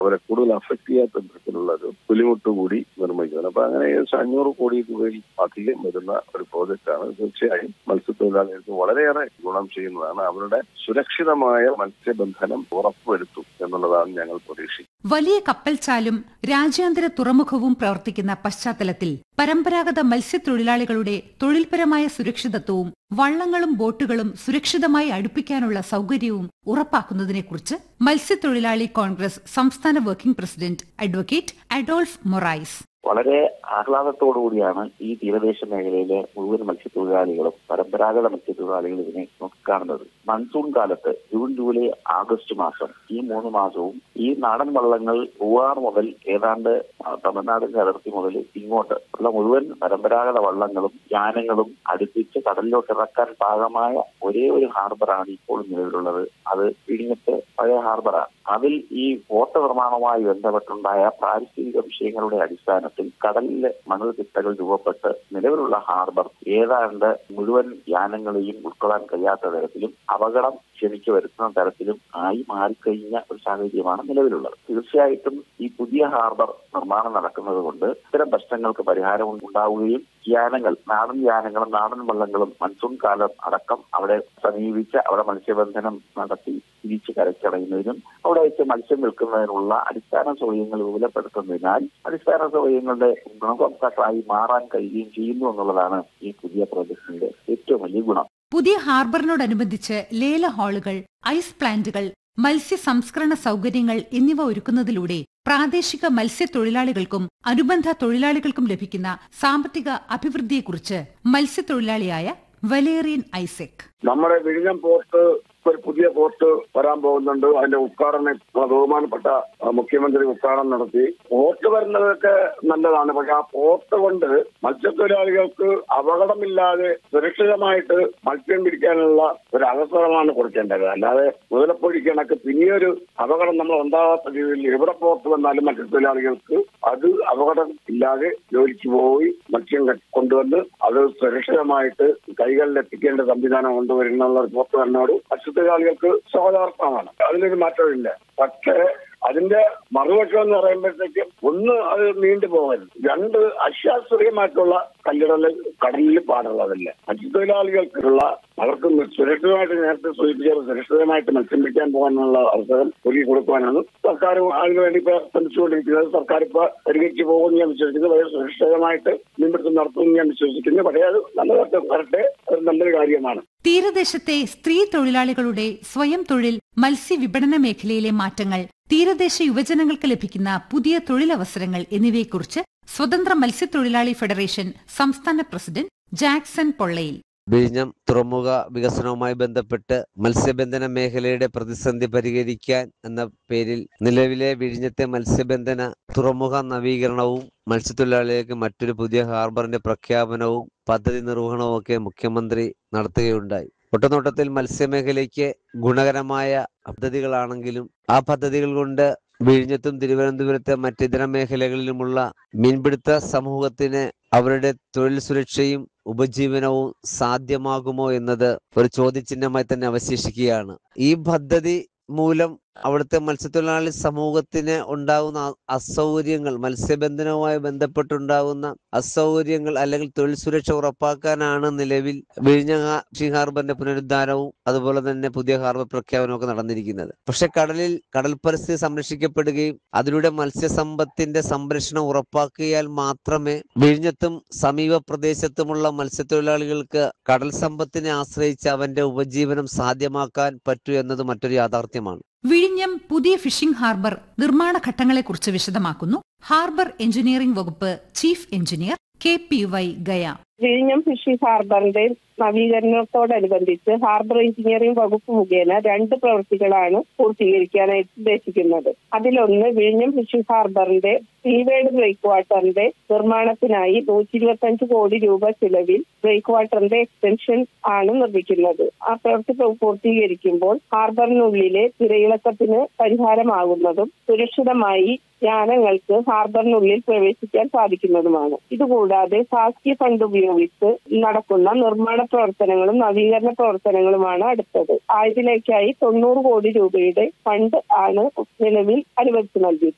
അവരെ കൂടുതൽ അഫക്ട് ചെയ്യാത്ത തരത്തിലുള്ള ഒരു പുലിമുട്ട് കൂടി നിർമ്മിക്കുന്നത് അപ്പൊ അങ്ങനെ ഏകദേശം അഞ്ഞൂറ് കോടി രൂപയിൽ അധികം വരുന്ന ഒരു പ്രോജക്റ്റാണ് തീർച്ചയായും മത്സ്യത്തൊഴിലാളികൾക്ക് വളരെയേറെ ഗുണം ചെയ്യുന്നതാണ് അവരുടെ സുരക്ഷിതമായ മത്സ്യബന്ധനം ഉറപ്പുവരുത്തും എന്നുള്ളതാണ് ഞങ്ങൾ പ്രതീക്ഷിക്കുന്നത് വലിയ കപ്പൽച്ചാലും രാജ്യാന്തര തുറമുഖവും പ്രവർത്തിക്കുന്ന പശ്ചാത്തലത്തിൽ പരമ്പരാഗത മത്സ്യത്തൊഴിലാളികളുടെ തൊഴിൽപരമായ സുരക്ഷിതത്വവും വള്ളങ്ങളും ബോട്ടുകളും സുരക്ഷിതമായി അടുപ്പിക്കാനുള്ള സൗകര്യവും ഉറപ്പാക്കുന്നതിനെക്കുറിച്ച് മത്സ്യത്തൊഴിലാളി കോൺഗ്രസ് സംസ്ഥാന working president advocate Adolf Morais വളരെ ആഹ്ലാദത്തോടുകൂടിയാണ് ഈ തീരദേശ മേഖലയിലെ മുഴുവൻ മത്സ്യത്തൊഴിലാളികളും പരമ്പരാഗത മത്സ്യത്തൊഴിലാളികളും ഇതിനെ നോക്കിക്കാണുന്നത് മൺസൂൺ കാലത്ത് ജൂൺ ജൂലൈ ആഗസ്റ്റ് മാസം ഈ മൂന്ന് മാസവും ഈ നാടൻ വള്ളങ്ങൾ പൂവാർ മുതൽ ഏതാണ്ട് തമിഴ്നാട് അതിർത്തി മുതൽ ഇങ്ങോട്ട് ഉള്ള മുഴുവൻ പരമ്പരാഗത വള്ളങ്ങളും യാനങ്ങളും അടുപ്പിച്ച് കടലിലോട്ട് ഇറക്കാൻ പാകമായ ഒരേ ഒരു ഹാർബറാണ് ഇപ്പോൾ നിലവിലുള്ളത് അത് വിഴിഞ്ഞത്തെ പഴയ ഹാർബറാണ് അതിൽ ഈ പോർട്ട് നിർമ്മാണവുമായി ബന്ധപ്പെട്ടുണ്ടായ പാരിസ്ഥിതിക വിഷയങ്ങളുടെ അടിസ്ഥാനത്തിൽ കടലിലെ മണൽ തിട്ടകൾ രൂപപ്പെട്ട് നിലവിലുള്ള ഹാർബർ ഏതാണ്ട് മുഴുവൻ യാനങ്ങളെയും ഉൾക്കൊള്ളാൻ കഴിയാത്ത തരത്തിലും അപകടം ക്ഷണിച്ചു വരുത്തുന്ന തരത്തിലും ആയി മാറിക്കഴിഞ്ഞ ഒരു സാഹചര്യമാണ് നിലവിലുള്ളത് തീർച്ചയായിട്ടും ഈ പുതിയ ഹാർബർ നിർമ്മാണം നടക്കുന്നത് കൊണ്ട് ഇത്തരം പ്രശ്നങ്ങൾക്ക് പരിഹാരം ഉണ്ടാവുകയും യാനങ്ങൾ നാടൻ യാനങ്ങളും നാടൻ വള്ളങ്ങളും മൺസൂൺ കാലം അടക്കം അവിടെ സമീപിച്ച് അവിടെ മത്സ്യബന്ധനം നടത്തി തിരിച്ച് കരച്ചടയുന്നതിനും അവിടെ വെച്ച് മത്സ്യം വിൽക്കുന്നതിനുള്ള അടിസ്ഥാന സൗകര്യങ്ങൾ വിപുലപ്പെടുത്തുന്നതിനാൽ അടിസ്ഥാന സൗകര്യങ്ങളുടെ ഗുണഭോക്താക്കളായി മാറാൻ കഴിയുകയും ചെയ്യുന്നു എന്നുള്ളതാണ് ഈ പുതിയ പ്രോജക്ടിന്റെ ഏറ്റവും വലിയ ഗുണം പുതിയ ഹാർബറിനോടനുബന്ധിച്ച് ലേല ഹാളുകൾ ഐസ് പ്ലാന്റുകൾ മത്സ്യ സംസ്കരണ സൗകര്യങ്ങൾ എന്നിവ ഒരുക്കുന്നതിലൂടെ പ്രാദേശിക മത്സ്യത്തൊഴിലാളികൾക്കും അനുബന്ധ തൊഴിലാളികൾക്കും ലഭിക്കുന്ന സാമ്പത്തിക അഭിവൃദ്ധിയെക്കുറിച്ച് മത്സ്യത്തൊഴിലാളിയായ വലേറിയൻ ഐസക് നമ്മുടെ വിഴിഞ്ഞം പോർട്ട് ഒരു പുതിയ പോർട്ട് വരാൻ പോകുന്നുണ്ട് അതിന്റെ ഉദ്ഘാടനം ബഹുമാനപ്പെട്ട മുഖ്യമന്ത്രി ഉദ്ഘാടനം നടത്തി പോർട്ട് വരുന്നതൊക്കെ നല്ലതാണ് പക്ഷെ ആ പോർട്ട് കൊണ്ട് മത്സ്യത്തൊഴിലാളികൾക്ക് അപകടമില്ലാതെ സുരക്ഷിതമായിട്ട് മത്സ്യം പിടിക്കാനുള്ള ഒരു അവസരമാണ് കൊടുക്കേണ്ടത് അല്ലാതെ മുതലപ്പൊഴി കണക്ക് പിന്നെയൊരു അപകടം നമ്മൾ ഉണ്ടാകാത്ത രീതിയിൽ എവിടെ പോർട്ട് വന്നാലും മത്സ്യത്തൊഴിലാളികൾക്ക് അത് അപകടം ഇല്ലാതെ ജോലിക്ക് പോയി മത്സ്യം കൊണ്ടുവന്ന് അത് സുരക്ഷിതമായിട്ട് കൈകളിൽ എത്തിക്കേണ്ട സംവിധാനം കൊണ്ടുവരുന്നുള്ള പോർട്ട് വരണോട് മത്സ്യത്തൊഴിലാളികൾക്ക് സ്വാഗതാർത്ഥമാണ് അതിലൊരു മാറ്റമില്ല പക്ഷേ അതിന്റെ മറുവശം എന്ന് പറയുമ്പോഴത്തേക്കും ഒന്ന് അത് നീണ്ടു പോകരുത് രണ്ട് അശാസ്ത്രീയമായിട്ടുള്ള കല്ലിടൽ കടലിൽ പാടുള്ളതല്ല മത്സ്യത്തൊഴിലാളികൾക്കുള്ള അവർക്ക് സുരക്ഷിതമായിട്ട് നേരത്തെ സൂചിപ്പിച്ച സുരക്ഷിതമായിട്ട് മത്സ്യം പിടിക്കാൻ പോകാനുള്ള അവസരം ഒരുക്കി കൊടുക്കുവാനാണ് സർക്കാർ അതിനുവേണ്ടി ഇപ്പൊ ശ്രമിച്ചുകൊണ്ടിരിക്കുന്നത് സർക്കാർ ഇപ്പൊ പരിഹരിച്ചു പോകുമെന്ന് ഞാൻ വിശ്വസിക്കുന്നു വളരെ സുരക്ഷിതമായിട്ട് മീൻപിടുത്തം നടത്തുമെന്ന് ഞാൻ വിശ്വസിക്കുന്നു പക്ഷേ അത് നല്ലതായിട്ട് വരട്ടെ അത് നല്ലൊരു കാര്യമാണ് തീരദേശത്തെ സ്ത്രീ തൊഴിലാളികളുടെ സ്വയം തൊഴിൽ മത്സ്യവിപണന മേഖലയിലെ മാറ്റങ്ങൾ തീരദേശ യുവജനങ്ങൾക്ക് ലഭിക്കുന്ന പുതിയ തൊഴിലവസരങ്ങൾ എന്നിവയെക്കുറിച്ച് സ്വതന്ത്ര മത്സ്യത്തൊഴിലാളി ഫെഡറേഷൻ സംസ്ഥാന പ്രസിഡന്റ് ജാക്സൺ പൊള്ളയിൽ വിഴിഞ്ഞം തുറമുഖ വികസനവുമായി ബന്ധപ്പെട്ട് മത്സ്യബന്ധന മേഖലയുടെ പ്രതിസന്ധി പരിഹരിക്കാൻ എന്ന പേരിൽ നിലവിലെ വിഴിഞ്ഞത്തെ മത്സ്യബന്ധന തുറമുഖ നവീകരണവും മത്സ്യത്തൊഴിലാളികൾക്ക് മറ്റൊരു പുതിയ ഹാർബറിന്റെ പ്രഖ്യാപനവും പദ്ധതി നിർവഹണവും ഒക്കെ മുഖ്യമന്ത്രി നടത്തുകയുണ്ടായി ഒട്ടനോട്ടത്തിൽ മത്സ്യമേഖലയ്ക്ക് ഗുണകരമായ പദ്ധതികളാണെങ്കിലും ആ പദ്ധതികൾ കൊണ്ട് വിഴിഞ്ഞത്തും തിരുവനന്തപുരത്തെ മറ്റിതര മേഖലകളിലുമുള്ള മീൻപിടുത്ത സമൂഹത്തിന് അവരുടെ തൊഴിൽ സുരക്ഷയും ഉപജീവനവും സാധ്യമാകുമോ എന്നത് ഒരു ചോദ്യചിഹ്നമായി തന്നെ അവശേഷിക്കുകയാണ് ഈ പദ്ധതി മൂലം അവിടുത്തെ മത്സ്യത്തൊഴിലാളി സമൂഹത്തിന് ഉണ്ടാകുന്ന അസൗകര്യങ്ങൾ മത്സ്യബന്ധനവുമായി ബന്ധപ്പെട്ടുണ്ടാകുന്ന അസൗകര്യങ്ങൾ അല്ലെങ്കിൽ തൊഴിൽ സുരക്ഷ ഉറപ്പാക്കാനാണ് നിലവിൽ വിഴിഞ്ഞ ഫിഷിംഗ് ഹാർബറിന്റെ പുനരുദ്ധാരവും അതുപോലെ തന്നെ പുതിയ ഹാർബർ പ്രഖ്യാപനവും ഒക്കെ നടന്നിരിക്കുന്നത് പക്ഷെ കടലിൽ കടൽ പരിസ്ഥിതി സംരക്ഷിക്കപ്പെടുകയും അതിലൂടെ മത്സ്യസമ്പത്തിന്റെ സംരക്ഷണം ഉറപ്പാക്കിയാൽ മാത്രമേ വിഴിഞ്ഞത്തും സമീപ പ്രദേശത്തുമുള്ള മത്സ്യത്തൊഴിലാളികൾക്ക് കടൽ സമ്പത്തിനെ ആശ്രയിച്ച് അവന്റെ ഉപജീവനം സാധ്യമാക്കാൻ പറ്റൂ എന്നത് മറ്റൊരു യാഥാർത്ഥ്യമാണ് വിഴിഞ്ഞം പുതിയ ഫിഷിംഗ് ഹാർബർ നിർമ്മാണ ഘട്ടങ്ങളെക്കുറിച്ച് വിശദമാക്കുന്നു ഹാർബർ എഞ്ചിനീയറിംഗ് വകുപ്പ് ചീഫ് എഞ്ചിനീയർ കെ പി വൈ ഗയ വിഴിഞ്ഞം ഫിഷിംഗ് ഹാർബറിന്റെ നവീകരണത്തോടനുബന്ധിച്ച് ഹാർബർ എഞ്ചിനീയറിംഗ് വകുപ്പ് മുഖേന രണ്ട് പ്രവൃത്തികളാണ് പൂർത്തീകരിക്കാനായിട്ട് ഉദ്ദേശിക്കുന്നത് അതിലൊന്ന് വിഴിഞ്ഞം ഫിഷിംഗ് ഹാർബറിന്റെ സീവേഡ് ബ്രേക്ക് വാട്ടറിന്റെ നിർമ്മാണത്തിനായി നൂറ്റി ഇരുപത്തഞ്ച് കോടി രൂപ ചിലവിൽ ബ്രേക്ക് വാട്ടറിന്റെ എക്സ്റ്റൻഷൻ ആണ് നിർമ്മിക്കുന്നത് ആ പ്രവൃത്തി പൂർത്തീകരിക്കുമ്പോൾ ഹാർബറിനുള്ളിലെ തിരയിളക്കത്തിന് പരിഹാരമാകുന്നതും സുരക്ഷിതമായി യാനങ്ങൾക്ക് ഹാർബറിനുള്ളിൽ പ്രവേശിക്കാൻ സാധിക്കുന്നതുമാണ് ഇതുകൂടാതെ സാസ്കി ഫണ്ട് ഉപയോഗിച്ച് നടക്കുന്ന നിർമ്മാണ പ്രവർത്തനങ്ങളും നവീകരണ പ്രവർത്തനങ്ങളുമാണ് അടുത്തത് ആയതിലേക്കായി തൊണ്ണൂറ് കോടി രൂപയുടെ ഫണ്ട് ആണ് നിലവിൽ അനുവദിച്ചു നൽകിയിട്ടുള്ളത്